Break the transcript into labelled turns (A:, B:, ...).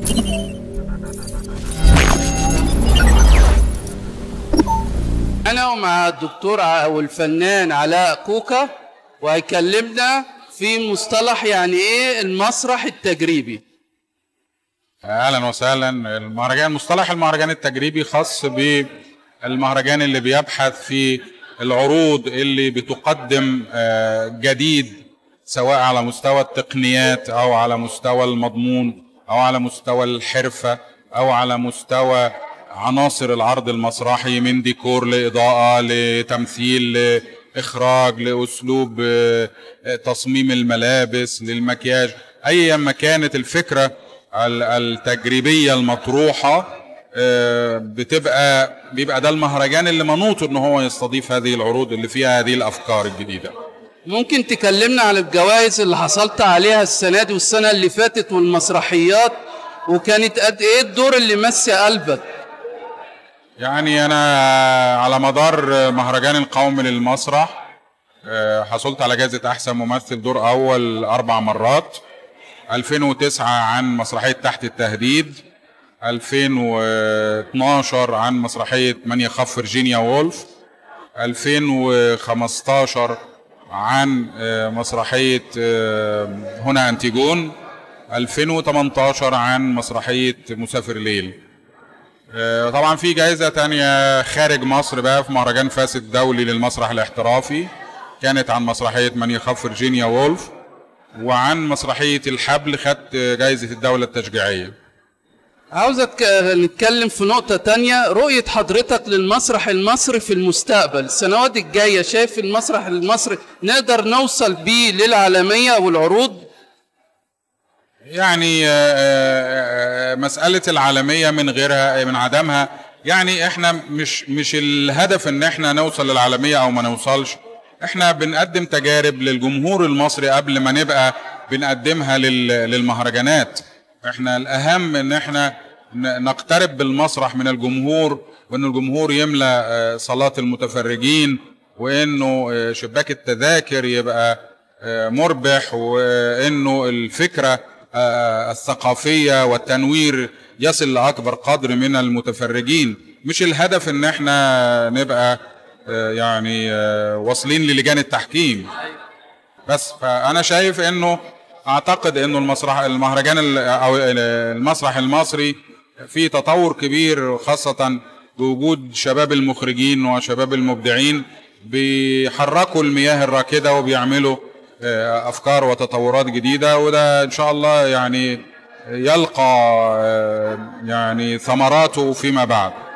A: أنا ومع الدكتور ع- والفنان علاء كوكا وهيكلمنا في مصطلح يعني إيه المسرح التجريبي
B: اهلا وسهلا المهرجان مصطلح المهرجان التجريبي خاص بالمهرجان اللي بيبحث في العروض اللي بتقدم آه، جديد سواء على مستوى التقنيات او على مستوى المضمون او على مستوى الحرفه او على مستوى عناصر العرض المسرحي من ديكور لاضاءه لتمثيل لاخراج لاسلوب آه، آه، تصميم الملابس للمكياج ايا ما كانت الفكره ال- التجريبيه المطروحه آه، بتبقى بيبقى ده المهرجان اللي منوط ان هو يستضيف هذه العروض اللي فيها هذه الافكار الجديده
A: ممكن تكلمنا على الجوائز اللي حصلت عليها السنة دي والسنة اللي فاتت والمسرحيات وكانت قد إيه الدور اللي مسي قلبك
B: يعني انا على مدار مهرجان القومي للمسرح آه، حصلت على جائزه احسن ممثل دور اول اربع مرات 2009 عن مسرحيه تحت التهديد 2012 عن مسرحيه من يخاف فرجينيا وولف 2015 عن آه، مسرحيه آه، هنا انتيجون 2018 عن مسرحيه مسافر ليل آه، طبعا في جائزة تانية خارج مصر بقى في مهرجان فاس الدولي للمسرح الاحترافي كانت عن مسرحية من يخاف فرجينيا وولف وعن مسرحية الحبل خدت جائزة الدولة التشجيعية
A: عاوزك آه، نتكلم في نقطة تانية رؤية حضرتك للمسرح المصري في المستقبل السنوات الجاية شايف المسرح المصري نقدر نوصل بيه للعالمية والعروض
B: يعني آه، آه، آه، مسألة العالمية من غيرها من عدمها يعني احنا مش مش الهدف ان احنا نوصل للعالمية او ما نوصلش احنا بنقدم تجارب للجمهور المصري قبل ما نبقى بنقدمها لل- للمهرجانات احنا الاهم ان احنا ن- نقترب بالمسرح من الجمهور وان الجمهور يملى آه، صالات المتفرجين وانه آه، شباك التذاكر يبقى آه، مربح وانه الفكره آه، الثقافيه والتنوير يصل لاكبر قدر من المتفرجين مش الهدف ان احنا نبقى آه، يعني آه، واصلين للجان التحكيم بس فانا شايف انه اعتقد انه المسرح المهرجان ال- او المسرح المصري في تطور كبير خاصه بوجود شباب المخرجين وشباب المبدعين بيحركوا المياه الراكده وبيعملوا آه، افكار وتطورات جديده وده ان شاء الله يعني يلقى آه، يعني ثمراته فيما بعد